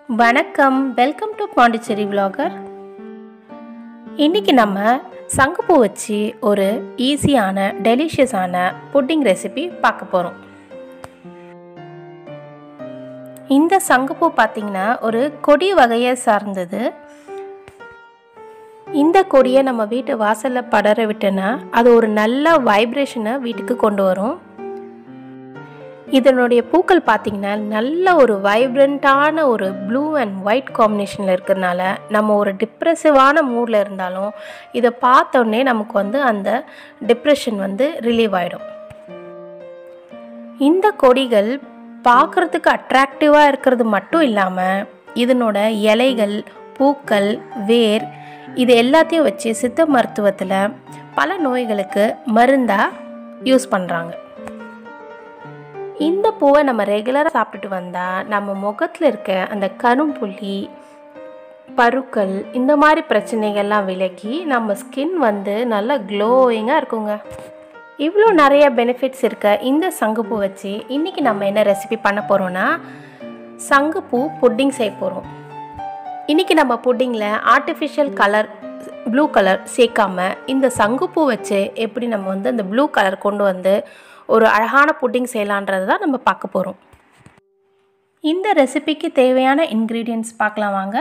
வணக்கம் welcome to Pondicherry vlogger இன்னைக்கு நம்ம சங்குப்பூ வச்சு ஒரு ஈஸியான டெலிஷியஸான புட்டிங் ரெசிபி பார்க்க போகிறோம் இந்த சங்குப்பூ பார்த்திங்கன்னா ஒரு கொடி வகையை சார்ந்தது இந்த கொடியை நம்ம வீட்டு வாசலில் படர விட்டோன்னா அது ஒரு நல்ல வைப்ரேஷனை வீட்டுக்கு கொண்டு வரும் இதனுடைய பூக்கள் பார்த்திங்கன்னா நல்ல ஒரு வைப்ரண்ட்டான ஒரு ப்ளூ அண்ட் ஒயிட் காம்பினேஷனில் இருக்கிறதுனால நம்ம ஒரு டிப்ரெசிவான மூடில் இருந்தாலும் இதை பார்த்தோன்னே நமக்கு வந்து அந்த டிப்ரெஷன் வந்து ரிலீவ் ஆகிடும் இந்த கொடிகள் பார்க்குறதுக்கு அட்ராக்டிவாக இருக்கிறது மட்டும் இல்லாமல் இதனோட இலைகள் பூக்கள் வேர் இது எல்லாத்தையும் வச்சு சித்த மருத்துவத்தில் பல நோய்களுக்கு மருந்தாக யூஸ் பண்ணுறாங்க இந்த பூவை நம்ம ரெகுலராக சாப்பிட்டுட்டு வந்தால் நம்ம முகத்தில் இருக்க அந்த கரும்புள்ளி பருக்கள் இந்த மாதிரி பிரச்சனைகள்லாம் விலகி நம்ம ஸ்கின் வந்து நல்லா க்ளோயிங்காக இருக்குங்க இவ்வளோ நிறைய பெனிஃபிட்ஸ் இருக்க இந்த சங்குப்பூ வச்சு இன்றைக்கி நம்ம என்ன ரெசிபி பண்ண போகிறோன்னா சங்குப்பூ புட்டிங் செய்ய போகிறோம் இன்றைக்கி நம்ம புட்டிங்கில் ஆர்டிஃபிஷியல் கலர் ப்ளூ கலர் சேர்க்காம இந்த சங்குப்பூ வச்சு எப்படி நம்ம வந்து அந்த ப்ளூ கலர் கொண்டு வந்து ஒரு அழகான புட்டிங் செய்யலான்றது தான் நம்ம பார்க்க போகிறோம் இந்த ரெசிபிக்கு தேவையான இன்க்ரீடியன்ட்ஸ் பார்க்கலாம் வாங்க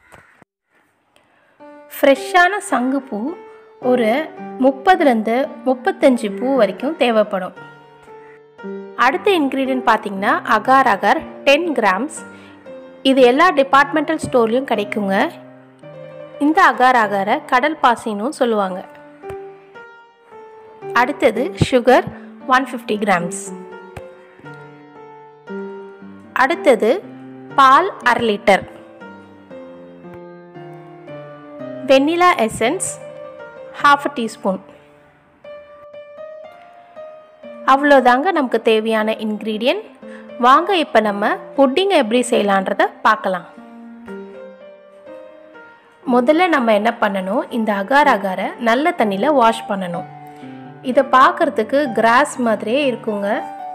ஃப்ரெஷ்ஷான சங்குப்பூ ஒரு முப்பதுலேருந்து முப்பத்தஞ்சு பூ வரைக்கும் தேவைப்படும் அடுத்த இன்க்ரீடியன்ட் பார்த்தீங்கன்னா அகார் அகர் டென் கிராம்ஸ் இது எல்லா டிபார்ட்மெண்டல் ஸ்டோர்லேயும் கிடைக்குங்க இந்த அகார் அகாரை கடல் பாசினும் சொல்லுவாங்க அடுத்தது சுகர் ஒன் ஃபிஃப்டி கிராம்ஸ் அடுத்தது பால் அரை litre vanilla essence half teaspoon அவ்வளோதாங்க நமக்கு தேவையான இன்க்ரீடியன்ட் வாங்க இப்போ நம்ம புட்டிங்கை எப்படி செய்யலான்றத பார்க்கலாம் முதல்ல நம்ம என்ன பண்ணணும் இந்த அகார் அகாரை நல்ல தண்ணியில் வாஷ் பண்ணணும் இதை பார்க்குறதுக்கு கிராஸ் மாதிரியே இருக்குங்க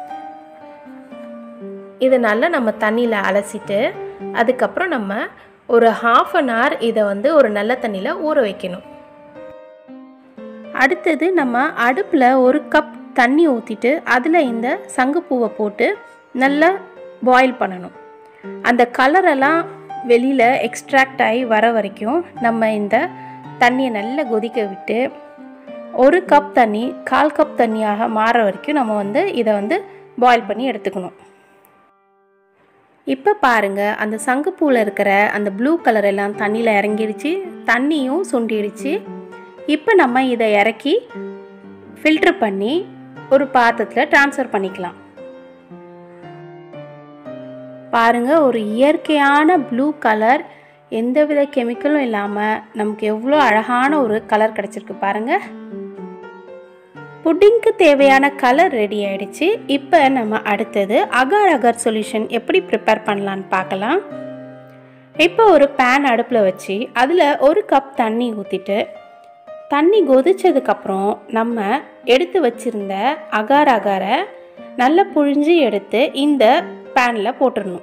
இதனால் நம்ம தண்ணியில் அலசிட்டு அதுக்கப்புறம் நம்ம ஒரு ஹாஃப் அன் ஹவர் இதை வந்து ஒரு நல்ல தண்ணியில் ஊற வைக்கணும் அடுத்தது நம்ம அடுப்பில் ஒரு கப் தண்ணி ஊற்றிட்டு அதில் இந்த சங்குப்பூவை போட்டு நல்லா பாயில் பண்ணணும் அந்த கலரெல்லாம் வெளியில் எக்ஸ்ட்ராக்ட் ஆகி வர வரைக்கும் நம்ம இந்த தண்ணியை நல்லா கொதிக்க விட்டு ஒரு கப் தண்ணி கால் கப் தண்ணியாக மாற வரைக்கும் நம்ம வந்து இதை வந்து பாயில் பண்ணி எடுத்துக்கணும் இப்போ பாருங்கள் அந்த சங்குப்பூவில் இருக்கிற அந்த ப்ளூ கலர் எல்லாம் தண்ணியில் இறங்கிடுச்சு தண்ணியும் சுண்டிடுச்சு இப்போ நம்ம இதை இறக்கி ஃபில்ட்ரு பண்ணி ஒரு பாத்திரத்தில் ட்ரான்ஸ்ஃபர் பண்ணிக்கலாம் பாருங்கள் ஒரு இயற்கையான ப்ளூ கலர் எந்தவித கெமிக்கலும் இல்லாமல் நமக்கு எவ்வளோ அழகான ஒரு கலர் கிடச்சிருக்கு பாருங்கள் புட்டிங்க்கு தேவையான கலர் ரெடி ஆயிடுச்சு இப்போ நம்ம அடுத்தது அகர் அகர் சொல்யூஷன் எப்படி ப்ரிப்பேர் பண்ணலான்னு பார்க்கலாம் இப்போ ஒரு பேன் அடுப்பில் வச்சு அதில் ஒரு கப் தண்ணி ஊற்றிட்டு தண்ணி கொதிச்சதுக்கப்புறம் நம்ம எடுத்து வச்சிருந்த அகார் அகாரை நல்லா புழிஞ்சு எடுத்து இந்த பேனில் போட்டுடணும்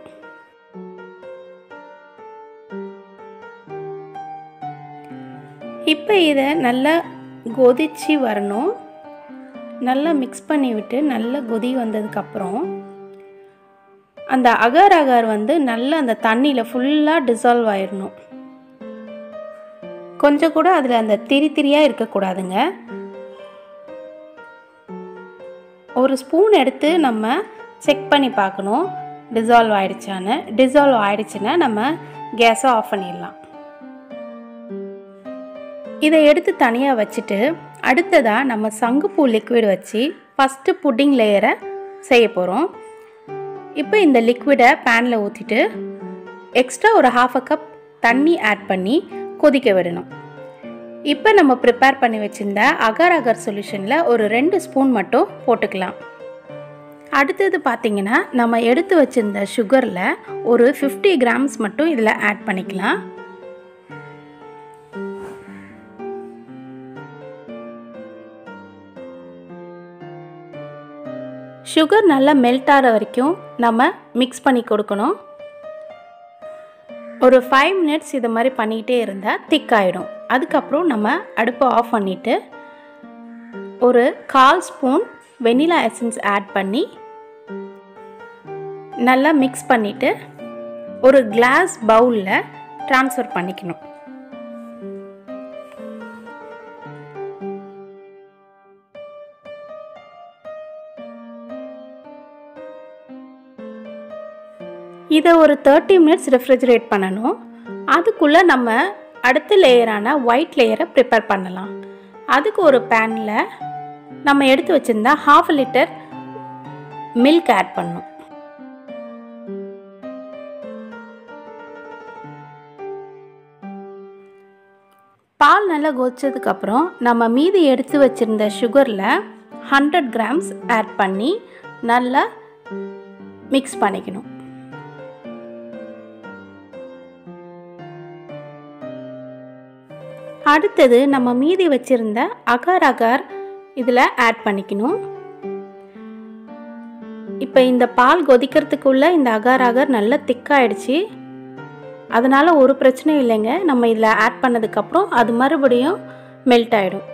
இப்போ இதை நல்லா கொதிச்சு வரணும் நல்லா மிக்ஸ் பண்ணி விட்டு நல்லா கொதி வந்ததுக்கப்புறம் அந்த அகர் அகர் வந்து நல்லா அந்த தண்ணியில் ஃபுல்லாக டிசால்வ் ஆயிடணும் கொஞ்சம் கூட அதில் அந்த திரி திரியாக இருக்கக்கூடாதுங்க ஒரு ஸ்பூன் எடுத்து நம்ம செக் பண்ணி பார்க்கணும் டிசால்வ் ஆயிடுச்சான்னு டிசால்வ் ஆயிடுச்சுன்னா நம்ம கேஸை ஆஃப் பண்ணிடலாம் இதை எடுத்து தனியாக வச்சுட்டு அடுத்ததாக நம்ம சங்குப்பூ லிக்விட் வச்சு ஃபஸ்ட்டு புட்டிங் லேயரை செய்ய போகிறோம் இப்போ இந்த லிக்விடை பேனில் ஊற்றிட்டு எக்ஸ்ட்ரா ஒரு ஹாஃப் அ கப் தண்ணி ஆட் பண்ணி கொதிக்க விடணும் இப்போ நம்ம ப்ரிப்பேர் பண்ணி வச்சுருந்த அகர் அகர் சொல்யூஷனில் ஒரு ரெண்டு ஸ்பூன் மட்டும் போட்டுக்கலாம் அடுத்தது பார்த்திங்கன்னா நம்ம எடுத்து வச்சுருந்த சுகரில் ஒரு ஃபிஃப்டி கிராம்ஸ் மட்டும் இதில் ஆட் பண்ணிக்கலாம் சுகர் நல்லா மெல்ட் ஆகிற வரைக்கும் நம்ம மிக்ஸ் பண்ணி கொடுக்கணும் ஒரு ஃபைவ் மினிட்ஸ் இது மாதிரி பண்ணிகிட்டே இருந்தால் திக் ஆகிடும் அதுக்கப்புறம் நம்ம அடுப்பை ஆஃப் பண்ணிவிட்டு ஒரு கால் ஸ்பூன் வெனிலா எசன்ஸ் ஆட் பண்ணி நல்லா மிக்ஸ் பண்ணிவிட்டு ஒரு கிளாஸ் பவுலில் ட்ரான்ஸ்ஃபர் பண்ணிக்கணும் இதை ஒரு தேர்ட்டி மினிட்ஸ் ரெஃப்ரிஜரேட் பண்ணணும் அதுக்குள்ளே நம்ம அடுத்த லேயரான ஒயிட் லேயரை ப்ரிப்பேர் பண்ணலாம் அதுக்கு ஒரு பேனில் நம்ம எடுத்து வச்சுருந்தா ஹாஃப் லிட்டர் மில்க் ஆட் பண்ணும் பால் நல்லா கொதிச்சதுக்கப்புறம் நம்ம மீதி எடுத்து வச்சுருந்த சுகரில் ஹண்ட்ரட் கிராம்ஸ் ஆட் பண்ணி நல்லா மிக்ஸ் பண்ணிக்கணும் அடுத்தது நம்ம மீதி வச்சுருந்த அகார் அகார் இதில் ஆட் பண்ணிக்கணும் இப்போ இந்த பால் கொதிக்கிறதுக்குள்ளே இந்த அகார் அகார் நல்லா திக்காயிடுச்சு அதனால் ஒரு பிரச்சனையும் இல்லைங்க நம்ம இதில் ஆட் பண்ணதுக்கப்புறம் அது மறுபடியும் மெல்ட் ஆகிடும்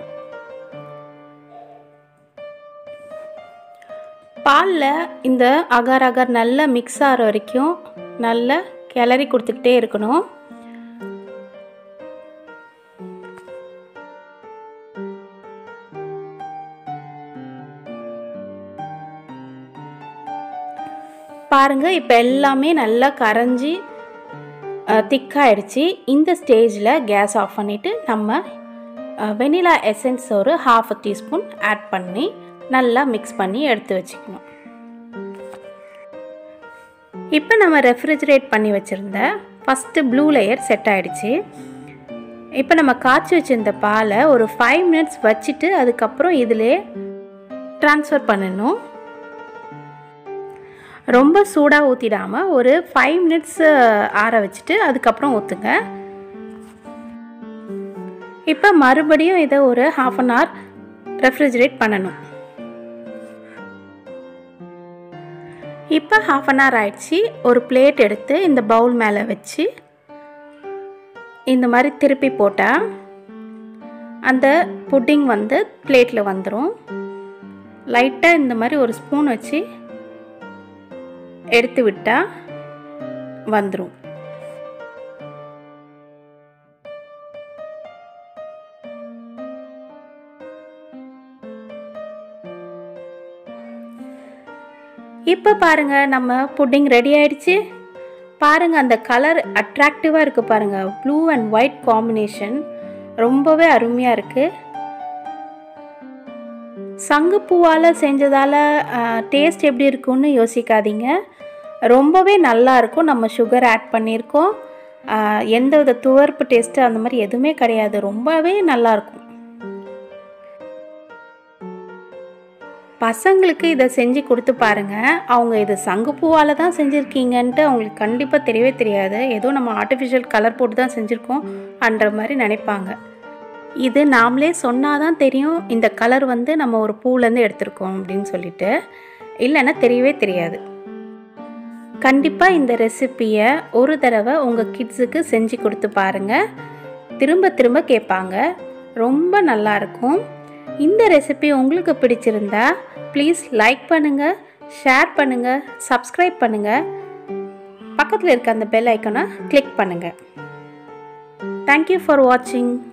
பாலில் இந்த அகார் அகார் நல்லா மிக்ஸ் ஆகிற வரைக்கும் நல்லா கிளறி கொடுத்துக்கிட்டே இருக்கணும் பாருங்கள் இப்போ எல்லாமே நல்லா கரைஞ்சி திக்காயிடுச்சு இந்த ஸ்டேஜில் கேஸ் ஆஃப் பண்ணிவிட்டு நம்ம வெனிலா எசன்ஸ் ஒரு ஹாஃப் டீஸ்பூன் ஆட் பண்ணி நல்லா மிக்ஸ் பண்ணி எடுத்து வச்சுக்கணும் இப்போ நம்ம ரெஃப்ரிஜரேட் பண்ணி வச்சுருந்த ஃபஸ்ட்டு ப்ளூ லேயர் செட் ஆகிடுச்சு இப்போ நம்ம காய்ச்சி வச்சுருந்த பாலை ஒரு ஃபைவ் மினிட்ஸ் வச்சுட்டு அதுக்கப்புறம் இதிலே ட்ரான்ஸ்ஃபர் பண்ணணும் ரொம்ப சூடாக ஊற்றிடாமல் ஒரு ஃபைவ் மினிட்ஸ் ஆற வச்சுட்டு அதுக்கப்புறம் ஊற்றுங்க இப்போ மறுபடியும் இதை ஒரு ஹாஃப் அன் ஹவர் ரெஃப்ரிஜரேட் பண்ணணும் இப்போ ஹாஃப் அன் ஹவர் ஆயிடுச்சு ஒரு பிளேட் எடுத்து இந்த பவுல் மேலே வச்சு இந்த மாதிரி திருப்பி போட்டால் அந்த புட்டிங் வந்து பிளேட்டில் வந்துடும் லைட்டாக இந்த மாதிரி ஒரு ஸ்பூன் வச்சு எடுத்து விட்டால் வந்துடும் இப்போ பாருங்கள் நம்ம புட்டிங் ரெடி ஆயிடுச்சு பாருங்கள் அந்த கலர் அட்ராக்டிவாக இருக்குது பாருங்கள் ப்ளூ அண்ட் ஒயிட் காம்பினேஷன் ரொம்பவே அருமையாக இருக்குது சங்குப்பூவால் செஞ்சதால் டேஸ்ட் எப்படி இருக்கும்னு யோசிக்காதீங்க ரொம்பவே நல்லா இருக்கும் நம்ம சுகர் ஆட் பண்ணியிருக்கோம் எந்த வித துவர்ப்பு டேஸ்ட்டு அந்த மாதிரி எதுவுமே கிடையாது ரொம்பவே நல்லாயிருக்கும் பசங்களுக்கு இதை செஞ்சு கொடுத்து பாருங்கள் அவங்க இது சங்குப்பூவால் தான் செஞ்சுருக்கீங்கன்ட்டு அவங்களுக்கு கண்டிப்பாக தெரியவே தெரியாது ஏதோ நம்ம ஆர்டிஃபிஷியல் கலர் போட்டு தான் செஞ்சுருக்கோம் அன்ற மாதிரி நினைப்பாங்க இது நாமளே சொன்னால் தான் தெரியும் இந்த கலர் வந்து நம்ம ஒரு பூலேருந்து எடுத்திருக்கோம் அப்படின்னு சொல்லிட்டு இல்லைன்னா தெரியவே தெரியாது கண்டிப்பாக இந்த ரெசிப்பியை ஒரு தடவை உங்கள் கிட்ஸுக்கு செஞ்சு கொடுத்து பாருங்கள் திரும்ப திரும்ப கேட்பாங்க ரொம்ப நல்லாயிருக்கும் இந்த ரெசிபி உங்களுக்கு பிடிச்சிருந்தா ப்ளீஸ் லைக் பண்ணுங்கள் ஷேர் பண்ணுங்கள் சப்ஸ்கிரைப் பண்ணுங்கள் பக்கத்தில் இருக்க அந்த பெல் ஐக்கனை கிளிக் பண்ணுங்கள் தேங்க்யூ ஃபார் வாட்சிங்